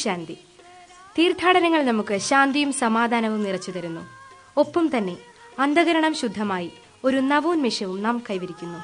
ശാന്തി തീർത്ഥാടനങ്ങൾ നമുക്ക് ശാന്തിയും സമാധാനവും നിറച്ചു തരുന്നു ഒപ്പം തന്നെ അന്ധകരണം ശുദ്ധമായി ഒരു നവോന്മേഷവും നാം കൈവരിക്കുന്നു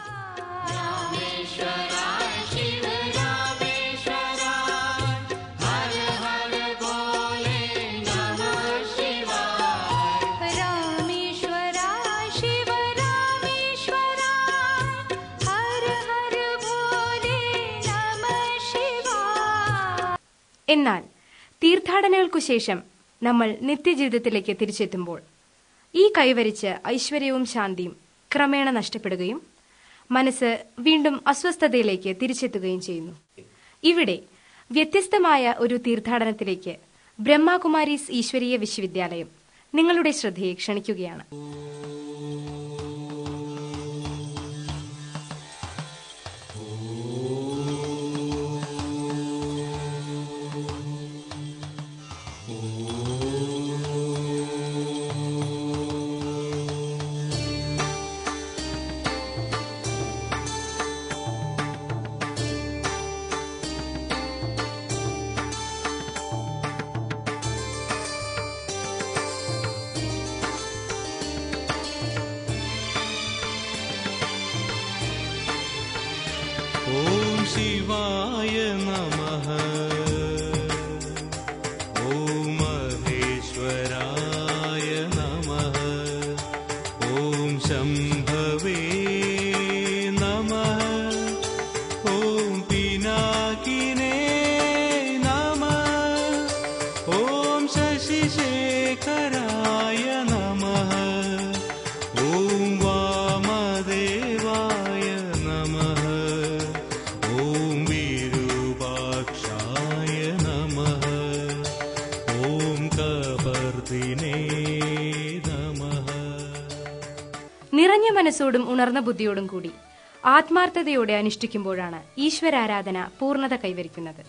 रामेश्वराय शिव रामेश्वराय हर हर भोले नमः शिवाय എന്നാൽ തീർത്ഥാടനങ്ങൾക്കു ശേഷം നമ്മൾ നിത്യജീവിതത്തിലേക്ക് തിരിച്ചെത്തുമ്പോൾ ഈ കൈവരിച്ച ഐശ്വര്യവും ശാന്തിയും ക്രമേണ നഷ്ടപ്പെടുകയും മനസ്സ് വീണ്ടും അസ്വസ്ഥതയിലേക്ക് തിരിച്ചെത്തുകയും ചെയ്യുന്നു ഇവിടെ വ്യത്യസ്തമായ ഒരു തീർത്ഥാടനത്തിലേക്ക് ബ്രഹ്മകുമാരീസ് ഈശ്വരീയ വിശ്വവിദ്യാലയം നിങ്ങളുടെ ശ്രദ്ധയെ ക്ഷണിക്കുകയാണ് ॐ शिवाय नमः ॐ महेश्वराय नमः ॐ शम्भवे नमः ॐ पिनाकिने नमः ॐ शशिशेखराय नमः ॐ वामदेवाय नमः ॐ विरूपाक्षाय नमः ॐ कपर्दिने नमः നിറഞ്ഞ മനസ്സോടും ഉണർന്ന ബുദ്ധിയോടും കൂടി ആത്മാർത്ഥതയോടെ അനുഷ്ഠിക്കുമ്പോഴാണ് ഈശ്വരാരാധന പൂർണ്ണത കൈവരിക്കുന്നത്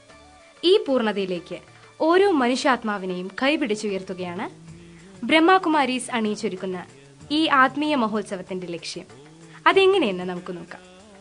ഈ പൂർണ്ണതയിലേക്ക് ഓരോ മനുഷ്യാത്മാവിനെയും കൈപിടിച്ചുയർത്തുകയാണ് ബ്രഹ്മകുമാരീസ് അണിയിച്ചൊരുക്കുന്ന ഈ ആത്മീയ മഹോത്സവത്തിന്റെ ലക്ഷ്യം അതെങ്ങനെയെന്ന് നമുക്ക് നോക്കാം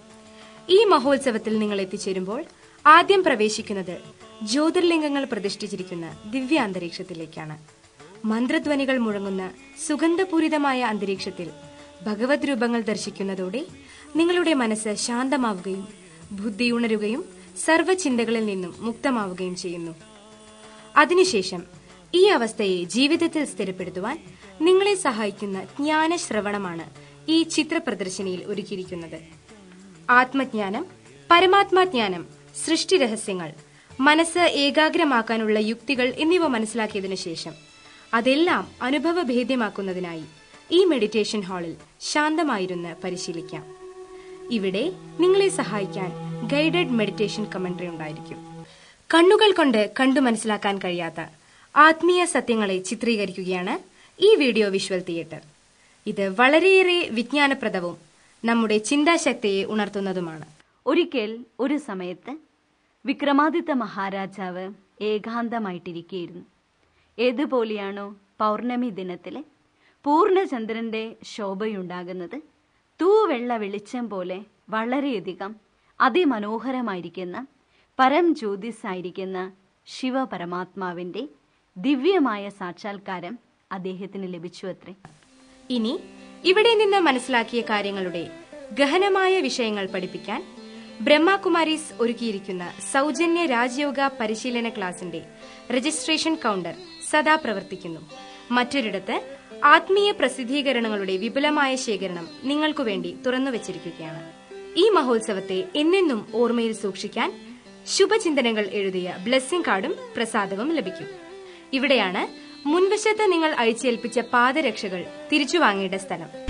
ഈ മഹോത്സവത്തിൽ നിങ്ങൾ എത്തിച്ചേരുമ്പോൾ ആദ്യം പ്രവേശിക്കുന്നത് ജ്യോതിർലിംഗങ്ങൾ പ്രതിഷ്ഠിച്ചിരിക്കുന്ന ദിവ്യ അന്തരീക്ഷത്തിലേക്കാണ് മന്ത്രധ്വനികൾ മുഴങ്ങുന്ന സുഗന്ധപൂരിതമായ അന്തരീക്ഷത്തിൽ ഭഗവത് രൂപങ്ങൾ ദർശിക്കുന്നതോടെ നിങ്ങളുടെ മനസ്സ് ശാന്തമാവുകയും ബുദ്ധി ഉണരുകയും സർവ്വചിന്തകളിൽ നിന്നും മുക്തമാവുകയും ചെയ്യുന്നു അതിനുശേഷം ഈ അവസ്ഥയെ ജീവിതത്തിൽ സ്ഥിരപ്പെടുത്തുവാൻ നിങ്ങളെ സഹായിക്കുന്ന ജ്ഞാനശ്രവണമാണ് ഈ ചിത്ര പ്രദർശനിയിൽ ഒരുക്കിയിരിക്കുന്നത് ആത്മജ്ഞാനം പരമാത്മാജ്ഞാനം സൃഷ്ടി രഹസ്യങ്ങൾ മനസ്സ് ഏകാഗ്രമാക്കാനുള്ള യുക്തികൾ എന്നിവ മനസ്സിലാക്കിയതിനു ശേഷം അതെല്ലാം അനുഭവഭേദ്യമാക്കുന്നതിനായി ഈ മെഡിറ്റേഷൻ ഹാളിൽ ശാന്തമായിരുന്ന് പരിശീലിക്കാം ഇവിടെ നിങ്ങളെ സഹായിക്കാൻ ഗൈഡഡ് മെഡിറ്റേഷൻ കമന്ററി ഉണ്ടായിരിക്കും കണ്ണുകൾ കൊണ്ട് കണ്ടു മനസ്സിലാക്കാൻ കഴിയാത്ത ആത്മീയ സത്യങ്ങളെ ചിത്രീകരിക്കുകയാണ് ഈ വീഡിയോ വിഷ്വൽ തിയേറ്റർ ഇത് വളരെയേറെ വിജ്ഞാനപ്രദവും നമ്മുടെ ചിന്താശക്തിയെ ഉണർത്തുന്നതുമാണ് ഒരിക്കൽ ഒരു സമയത്ത് വിക്രമാദിത്യ മഹാരാജാവ് ഏകാന്തമായിട്ടിരിക്കുകയായിരുന്നു ഏതുപോലെയാണോ പൗർണമി ദിനത്തിലെ പൂർണ്ണചന്ദ്രന്റെ ശോഭയുണ്ടാകുന്നത് തൂവെള്ള വെളിച്ചം പോലെ വളരെയധികം അതിമനോഹരമായിരിക്കുന്ന പരം ജ്യോതിസായിരിക്കുന്ന ശിവപരമാത്മാവിന്റെ ദിവ്യമായ സാക്ഷാത്കാരം അദ്ദേഹത്തിന് ലഭിച്ചു അത്രേ ഇനി ഇവിടെ നിന്ന് മനസ്സിലാക്കിയ കാര്യങ്ങളുടെ ഗഹനമായ വിഷയങ്ങൾ പഠിപ്പിക്കാൻ ബ്രഹ്മകുമാരീസ് ഒരുക്കിയിരിക്കുന്ന സൗജന്യ രാജയോഗ പരിശീലന ക്ലാസിന്റെ രജിസ്ട്രേഷൻ കൗണ്ടർ സദാ പ്രവർത്തിക്കുന്നു മറ്റൊരിടത്ത് ആത്മീയ പ്രസിദ്ധീകരണങ്ങളുടെ വിപുലമായ ശേഖരണം നിങ്ങൾക്കു വേണ്ടി തുറന്നുവച്ചിരിക്കുകയാണ് ഈ മഹോത്സവത്തെ എന്നെന്നും ഓർമ്മയിൽ സൂക്ഷിക്കാൻ ശുഭചിന്തനകൾ എഴുതിയ ബ്ലെസ്സിംഗ് കാർഡും പ്രസാദവും ലഭിക്കും ഇവിടെയാണ് മുൻവശത്ത് നിങ്ങൾ അഴിച്ചേൽപ്പിച്ച പാദരക്ഷകൾ തിരിച്ചു വാങ്ങേണ്ട സ്ഥലം